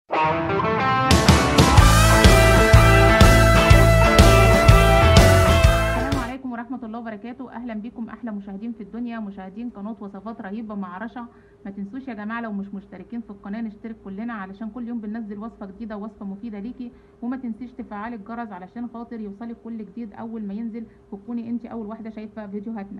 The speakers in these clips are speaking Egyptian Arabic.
السلام عليكم ورحمة الله وبركاته أهلا بكم أحلى مشاهدين في الدنيا مشاهدين قناة وصفات رهيبة مع رشا ما تنسوش يا جماعة لو مش مشتركين في القناة نشترك كلنا علشان كل يوم بننزل وصفة جديدة ووصفة مفيدة ليكي وما تنسيش تفعلي الجرس علشان خاطر يوصلك كل جديد أول ما ينزل وتكوني انت أول واحدة شايفة فيديوهاتنا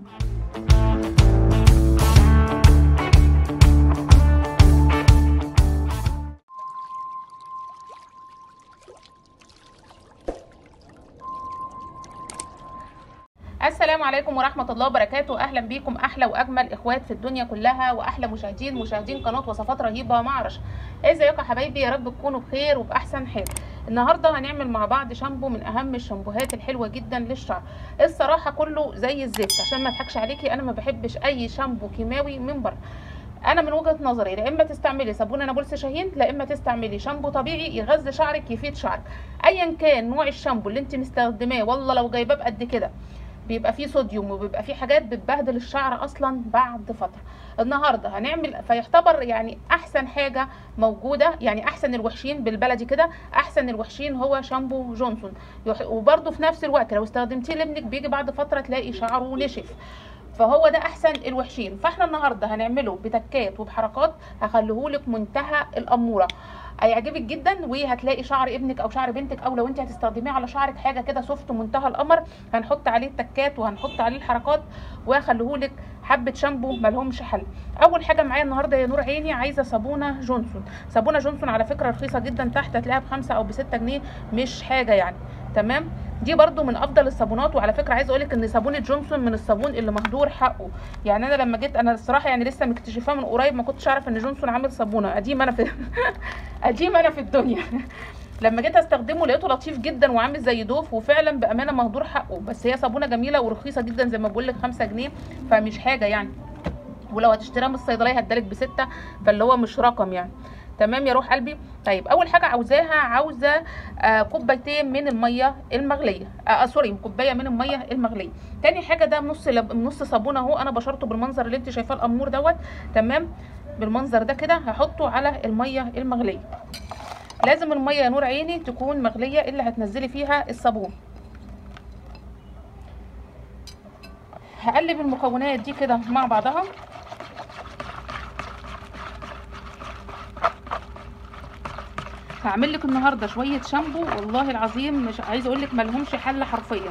السلام عليكم ورحمة الله وبركاته أهلا بيكم أحلى وأجمل إخوات في الدنيا كلها وأحلى مشاهدين مشاهدين قناة وصفات رهيبة مع رشا ازيكم يا حبايبي يا رب تكونوا بخير وبأحسن حال النهارده هنعمل مع بعض شامبو من أهم الشامبوهات الحلوة جدا للشعر الصراحة كله زي الزفت عشان ما اضحكش عليكي أنا ما بحبش أي شامبو كيماوي من بره انا من وجهه نظري لا اما تستعملي صابون نابلس شاهين لا اما تستعملي شامبو طبيعي يغذي شعرك يفيد شعرك ايا كان نوع الشامبو اللي انت مستخدماه والله لو جايباه بقد كده بيبقى فيه صوديوم وبيبقى فيه حاجات بتبهدل الشعر اصلا بعد فتره النهارده هنعمل فيعتبر يعني احسن حاجه موجوده يعني احسن الوحشين بالبلدي كده احسن الوحشين هو شامبو جونسون وبرده في نفس الوقت لو استخدمتيه لابنك بيجي بعد فتره تلاقي شعره نشف فهو ده احسن الوحشين فاحنا النهارده هنعمله بتكات وبحركات هخليهولك منتهى الاموره هيعجبك جدا وهتلاقي شعر ابنك او شعر بنتك او لو انت هتستخدميه على شعرك حاجه كده سوفت منتهى القمر هنحط عليه التكات وهنحط عليه الحركات وهخليهولك حبه شامبو ملهمش حل اول حاجه معايا النهارده يا نور عيني عايزه صابونه جونسون صابونه جونسون على فكره رخيصه جدا تحت هتلاقيها بخمسة او بستة جنيه مش حاجه يعني تمام دي برده من افضل الصابونات وعلى فكره عايزه اقولك ان صابونه جونسون من الصابون اللي مهدور حقه يعني انا لما جيت انا الصراحه يعني لسه مكتشفاه من قريب ما كنتش اعرف ان جونسون عامل صابونه قديم انا في قديم انا في الدنيا لما جيت استخدمه لقيته لطيف جدا وعامل زي دوف وفعلا بامانه مهدور حقه بس هي صابونه جميله ورخيصه جدا زي ما بقول لك 5 جنيه فمش حاجه يعني ولو هتشتريها من الصيدليه هتدالك بستة فاللي هو مش رقم يعني تمام يا روح قلبي طيب اول حاجه عاوزاها عاوزه آه كوبايتين من الميه المغليه آه سوري كوبايه من الميه المغليه تاني حاجه ده نص لب... نص صابونه اهو انا بشرته بالمنظر اللي انت شايفاه الامور دوت تمام بالمنظر ده كده هحطه على الميه المغليه لازم الميه يا نور عيني تكون مغليه اللي هتنزلي فيها الصابون هقلب المكونات دي كده مع بعضها هعمل لك النهارده شويه شامبو والله العظيم مش عايزه اقول لك مالهمش حل حرفيا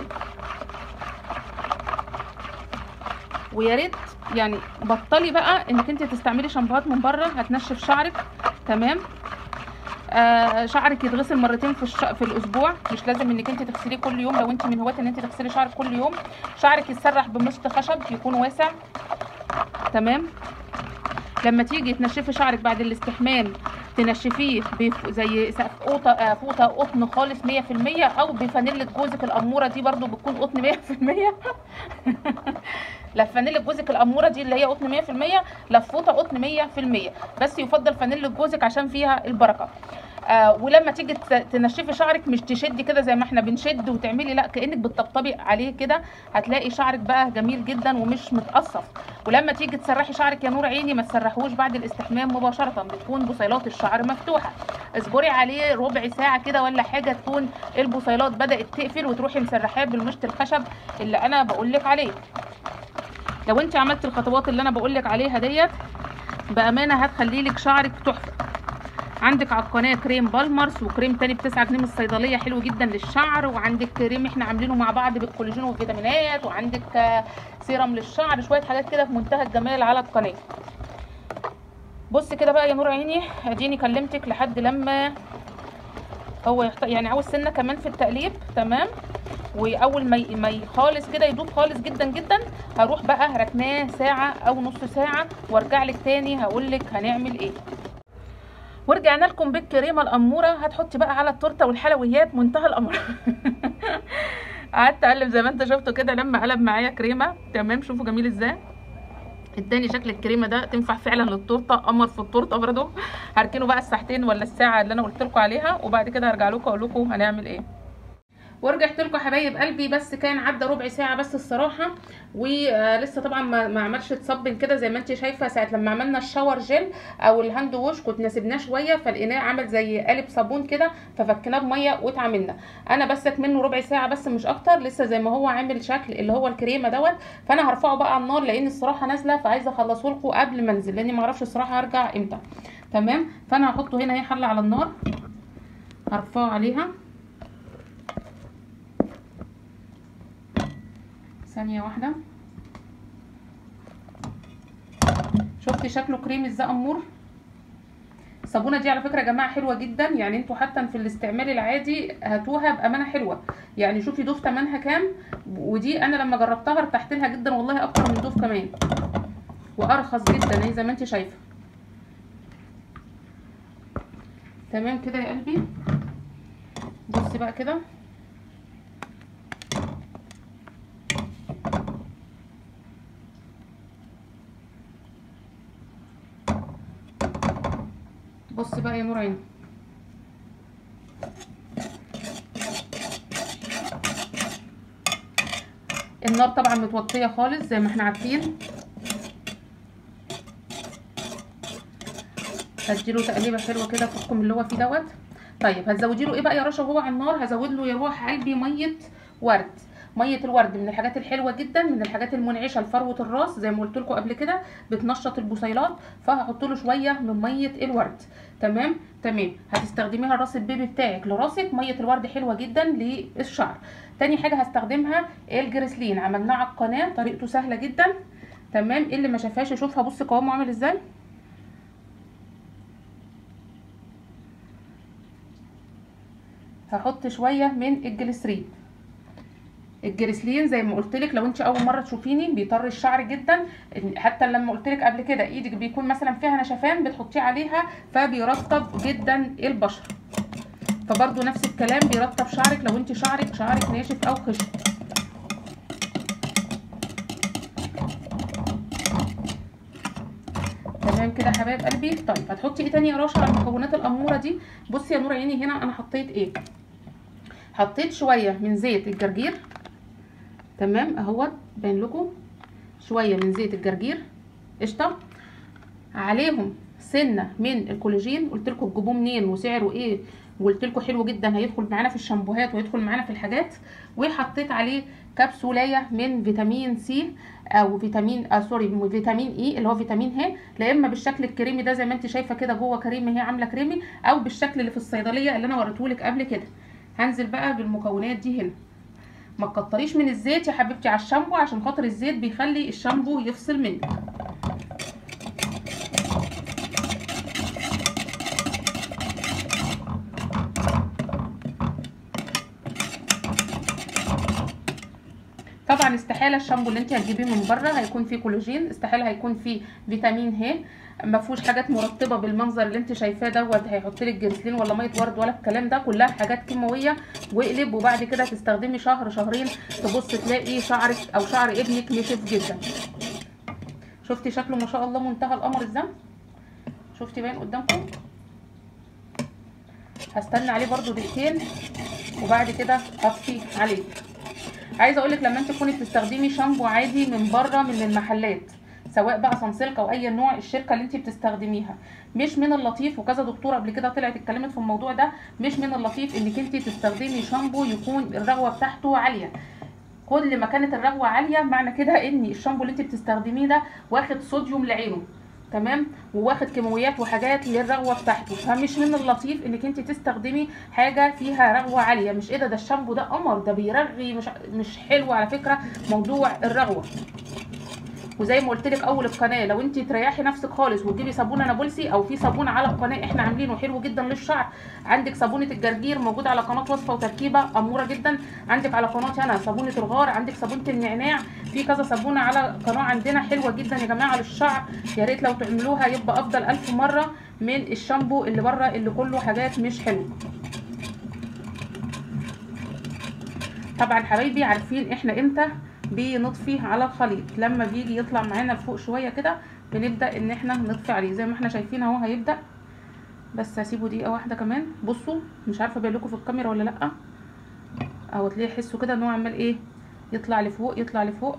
ويا ريت يعني بطلي بقى انك انت تستعملي شامبوهات من بره هتنشف شعرك تمام آه شعرك يتغسل مرتين في الش... في الاسبوع مش لازم انك انت تغسليه كل يوم لو انت من هواة ان انت تغسلي شعرك كل يوم شعرك يتسرح بمشط خشب يكون واسع تمام لما تيجي تنشفي شعرك بعد الاستحمام تنشفيه زي فوطه فوطه قطن خالص 100% او بفانيله جوزك الاموره دي برده بتكون قطن 100% لا فانيله جوزك الاموره دي اللي هي قطن 100% لا فوطه قطن 100% بس يفضل فانيله جوزك عشان فيها البركه آه ولما تيجي تنشفي شعرك مش تشدي كده زي ما احنا بنشد وتعملي لا كانك بتطبطبي عليه كده هتلاقي شعرك بقى جميل جدا ومش متقصف ولما تيجي تسرحي شعرك يا نور عيني ما تسرحوش بعد الاستحمام مباشره بتكون بصيلات الشعر مفتوحه اصبري عليه ربع ساعه كده ولا حاجه تكون البصيلات بدات تقفل وتروحي مسرحاه بالمشط الخشب اللي انا بقول لك عليه لو انت عملت الخطوات اللي انا بقول لك عليها ديت بامانه هتخلي لك شعرك تحفه عندك على القناه كريم بالمرس وكريم تاني ب 9 جنيه من الصيدليه حلو جدا للشعر وعندك كريم احنا عاملينه مع بعض بالكولاجين والفيتامينات وعندك سيرم للشعر شويه حاجات كده في منتهى الجمال على القناه بص كده بقى يا نور عيني اديني كلمتك لحد لما هو يحط... يعني عاوز سنه كمان في التقليب تمام واول ما ما خالص كده يدوب خالص جدا جدا هروح بقى ركناه ساعه او نص ساعه وارجع لك تاني هقول لك هنعمل ايه ورجعنا لكم بالكريمه الاموره هتحطي بقى على التورته والحلويات منتهى الامر قعدت اقلب زي ما انت شفتوا كده لما قلب معايا كريمه تمام شوفوا جميل ازاي اداني شكل الكريمه ده تنفع فعلا للتورته قمر في التورته برده هركنه بقى الساعتين ولا الساعه اللي انا قلت لكم عليها وبعد كده هرجع لكم اقول لكم هنعمل ايه ورجعت لكم حبايب قلبي بس كان عدى ربع ساعه بس الصراحه ولسه طبعا ما ما عملش تصبن كده زي ما انت شايفه ساعه لما عملنا الشاور جل او الهاند ووش كنت سيبناه شويه فلقيناه عمل زي قالب صابون كده ففكناه بميه واتعاملنا انا بسك منه ربع ساعه بس مش اكتر لسه زي ما هو عامل شكل اللي هو الكريمه دوت فانا هرفعه بقى على النار لان الصراحه نازله فعايزه اخلصه لكم قبل ما انزل لاني ما اعرفش الصراحه هرجع امتى تمام فانا هحطه هنا اهي حله على النار هرفعه عليها ثانيه واحده شفتي شكله كريم ازاي امور الصابونه دي على فكره يا جماعه حلوه جدا يعني انتوا حتى في الاستعمال العادي هاتوها بامانه حلوه يعني شوفي دوف تمنها كام ودي انا لما جربتها ارتحت لها جدا والله اكتر من دوف كمان وارخص جدا زي ما انت شايفه تمام كده يا قلبي بصي بقى كده بصي بقى يا نور عيني النار طبعا متوطيه خالص زي ما احنا عارفين هديله تقليبه حلوه كده فوقكم اللي هو فيه دوت طيب هتزودي له ايه بقى يا رشا وهو على النار هزود له يا روح قلبي ميه ورد ميه الورد من الحاجات الحلوه جدا من الحاجات المنعشه لفروه الراس زي ما قلت لكم قبل كده بتنشط البصيلات فهحط له شويه من ميه الورد تمام تمام هتستخدميها لراس البيبي بتاعك لراسك ميه الورد حلوه جدا للشعر تاني حاجه هستخدمها الجريسلين عملناه على القناه طريقته سهله جدا تمام اللي ما شافهاش يشوفها بص قوامه عامل ازاي هحط شويه من الجليسرين الجريسلين زي ما قلت لك لو انت اول مره تشوفيني بيطر الشعر جدا حتى لما قلت لك قبل كده ايدك بيكون مثلا فيها نشفان بتحطيه عليها فبيرطب جدا البشره فبرضو نفس الكلام بيرطب شعرك لو انت شعرك شعرك ناشف او خشن تمام كده يا حبايب قلبي طيب هتحطي ايه تاني يا رشا على المكونات الاموره دي بصي يا نور عيني هنا انا حطيت ايه حطيت شويه من زيت الجرجير تمام اهوت باين لكم شويه من زيت الجرجير قشطه عليهم سنه من الكولاجين قلت لكم تجيبوه منين وسعره ايه وقلت لكم حلو جدا هيدخل معانا في الشامبوهات ويدخل معانا في الحاجات وحطيت عليه كبسولايه من فيتامين سي او فيتامين آه سوري فيتامين اي اللي هو فيتامين ه لا اما بالشكل الكريمي ده زي ما انت شايفه كده جوه كريمي هي عامله كريمي او بالشكل اللي في الصيدليه اللي انا وريتهولك قبل كده هنزل بقى بالمكونات دي هنا ما تكتريش من الزيت يا حبيبتي على الشامبو عشان خاطر الزيت بيخلي الشامبو يفصل منك طبعا استحاله الشامبو اللي انت هتجيبيه من بره هيكون فيه كولاجين استحاله هيكون فيه فيتامين ه ما فيهوش حاجات مرطبه بالمنظر اللي انت شايفاه دوت هيحط لك جريسلين ولا ميه ورد ولا الكلام ده كلها حاجات كيماويه واقلب وبعد كده تستخدمي شهر شهرين تبص تلاقي شعرك او شعر ابنك نشف جدا شفتي شكله ما شاء الله منتهى القمر ازاي شفتي باين قدامكم هستنى عليه برده دقيقتين وبعد كده هطفي عليه عايزه اقول لك لما انت تكوني بتستخدمي شامبو عادي من بره من المحلات سواء بقى سانسيلك او اي نوع الشركه اللي انت بتستخدميها مش من اللطيف وكذا دكتوره قبل كده طلعت اتكلمت في الموضوع ده مش من اللطيف انك انت تستخدمي شامبو يكون الرغوه بتاعته عاليه كل ما كانت الرغوه عاليه معنى كده ان الشامبو اللي انت بتستخدميه ده واخد صوديوم لعينه تمام وواخد كيماويات وحاجات للرغوه بتاعته فمش من اللطيف انك انت تستخدمي حاجه فيها رغوه عاليه مش ايه ده ده الشامبو ده قمر ده بيرغي مش مش حلو على فكره موضوع الرغوه وزي ما قلت لك اول القناه لو انت تريحي نفسك خالص وتجيبي صابونه نابلسي او في صابون على القناه احنا عاملينه حلو جدا للشعر عندك صابونه الجرجير موجوده على قناه وصفه وتركيبه اموره جدا عندك على قناتي انا صابونه الغار عندك صابونه النعناع في كذا صابونه على قناه عندنا حلوه جدا يا جماعه للشعر يا ريت لو تعملوها يبقى افضل الف مره من الشامبو اللي بره اللي كله حاجات مش حلوه طبعا حبايبي عارفين احنا امتى بنطفي على الخليط لما بيجي يطلع معانا لفوق شويه كده بنبدا ان احنا نطفي عليه زي ما احنا شايفين اهو هيبدا بس هسيبه دقيقه واحده كمان بصوا مش عارفه باين لكم في الكاميرا ولا لا اهو تلاقيه حسه كده ان هو عمال ايه يطلع لفوق يطلع لفوق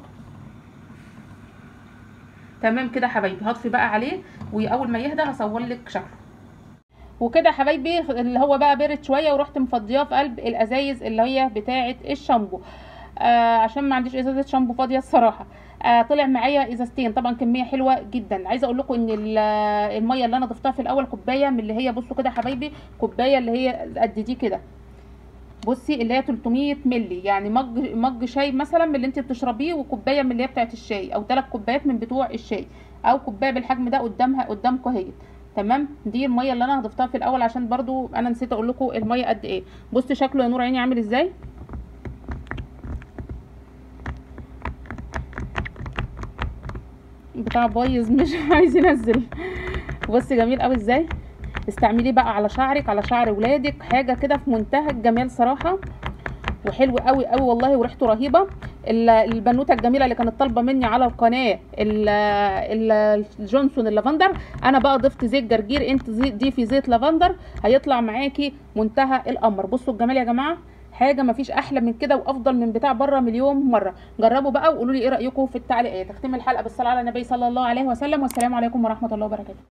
تمام كده حبايبي هطفي بقى عليه واول ما يهدى هصور لك شكله وكده حبايبي اللي هو بقى برد شويه ورحت مفضياه في قلب الازايز اللي هي بتاعه الشامبو آه عشان ما عنديش ازازه شامبو فاضيه الصراحه آه طلع معايا ازازتين طبعا كميه حلوه جدا عايزه اقول لكم ان الميه اللي انا ضفتها في الاول كوبايه من اللي هي بصوا كده حبايبي كوبايه اللي هي قد دي كده بصي اللي هي 300 مللي يعني مج مج شاي مثلا من اللي انت بتشربيه وكوبايه من اللي هي بتاعه الشاي او ثلاث كوبايات من بتوع الشاي او كوبايه بالحجم ده قدامها قدامكم اهي تمام دي الميه اللي انا هضفتها في الاول عشان برضو انا نسيت اقول لكم الميه قد ايه بصي شكله يا نور عيني عامل ازاي بتاع بايظ مش عايز ينزل بصي جميل قوي ازاي استعمليه بقى على شعرك على شعر ولادك حاجه كده في منتهى الجمال صراحه وحلو قوي قوي والله وريحته رهيبه البنوته الجميله اللي كانت طالبه مني على القناه الجونسون اللافندر انا بقى ضفت زيت جرجير انت ضيفي زيت لافندر هيطلع معاكي منتهى الامر بصوا الجمال يا جماعه حاجه مفيش احلى من كده وافضل من بتاع بره مليون مره جربوا بقى وقولوا لي ايه رايكم في التعليقات اختم الحلقه بالصلاه على النبي صلى الله عليه وسلم والسلام عليكم ورحمه الله وبركاته